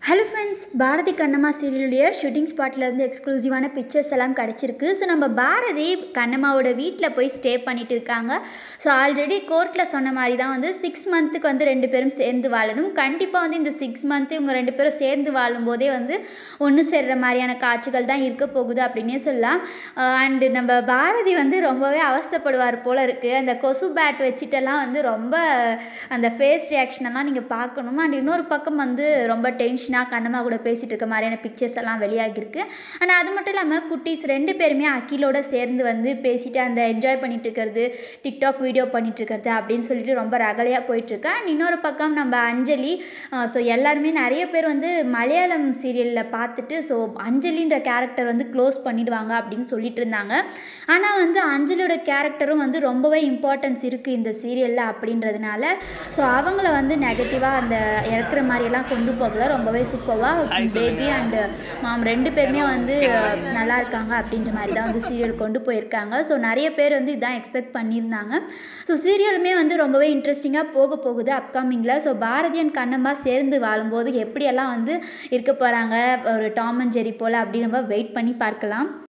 hello friends Bharathi Kannamma சீரியலுடைய shooting ஸ்பாட்லேருந்து எக்ஸ்க்ளூசிவான பிக்சர்ஸ் எல்லாம் கிடச்சிருக்கு ஸோ நம்ம பாரதி கண்ணம்மாவோட வீட்டில் போய் ஸ்டே பண்ணிட்டு இருக்காங்க ஸோ ஆல்ரெடி கோர்ட்டில் சொன்ன மாதிரி தான் வந்து சிக்ஸ் மந்த்துக்கு வந்து ரெண்டு பேரும் சேர்ந்து வாழணும் கண்டிப்பாக வந்து இந்த சிக்ஸ் மந்த்து இவங்க ரெண்டு பேரும் சேர்ந்து வாழும்போதே வந்து ஒன்று சேர்ற மாதிரியான காட்சிகள் தான் இருக்க போகுது அப்படின்னே சொல்லலாம் அண்டு நம்ம பாரதி வந்து ரொம்பவே அவஸ்தைப்படுவார் போல் இருக்குது அந்த கொசு பேட் வச்சுட்டெல்லாம் வந்து ரொம்ப அந்த ஃபேஸ் ரியாக்ஷனெல்லாம் நீங்கள் பார்க்கணும் அண்ட் இன்னொரு பக்கம் வந்து ரொம்ப டென்ஷனாக கண்ணம்மா கூட பேசிகிட்டு இருக்க மாதிரியான பிக்சர்ஸ் எல்லாம் வெளியாகிருக்கு ஆனால் அது மட்டும் இல்லாமல் குட்டீஸ் ரெண்டு பேருமே அகிலோட சேர்ந்து வந்து பேசிட்டு அந்த என்ஜாய் பண்ணிட்டு இருக்கிறது டிக்டாக் வீடியோ பண்ணிட்டு இருக்கிறது அப்படின்னு சொல்லிட்டு ரொம்ப ரகலையாக போயிட்டுருக்கு அண்ட் இன்னொரு பக்கம் நம்ம அஞ்சலி ஸோ எல்லாருமே நிறைய பேர் வந்து மலையாளம் சீரியலில் பார்த்துட்டு ஸோ அஞ்சலின்ற கேரக்டர் வந்து க்ளோஸ் பண்ணிடுவாங்க அப்படின்னு சொல்லிட்டு இருந்தாங்க ஆனால் வந்து அஞ்சலியோட கேரக்டரும் வந்து ரொம்பவே இம்பார்ட்டன்ஸ் இருக்குது இந்த சீரியலில் அப்படின்றதுனால ஸோ அவங்கள வந்து நெகட்டிவாக அந்த இறக்குற மாதிரியெல்லாம் கொண்டு போகல ரொம்பவே சூப்பராக பேபி அண்டு மாம் ரெண்டு பேருமே வந்து நல்லா இருக்காங்க அப்படின்ற மாதிரி தான் வந்து சீரியல் கொண்டு போயிருக்காங்க ஸோ நிறைய பேர் வந்து இதான் எக்ஸ்பெக்ட் பண்ணியிருந்தாங்க ஸோ சீரியலுமே வந்து ரொம்பவே இன்ட்ரெஸ்டிங்காக போக போகுது அப்கமிங்கில் ஸோ பாரதி அண்ட் கண்ணம்மா சேர்ந்து வாழும்போது எப்படியெல்லாம் வந்து இருக்க போகிறாங்க ஒரு டாம் அண்ட் ஜெரி போல் அப்படி நம்ம வெயிட் பண்ணி பார்க்கலாம்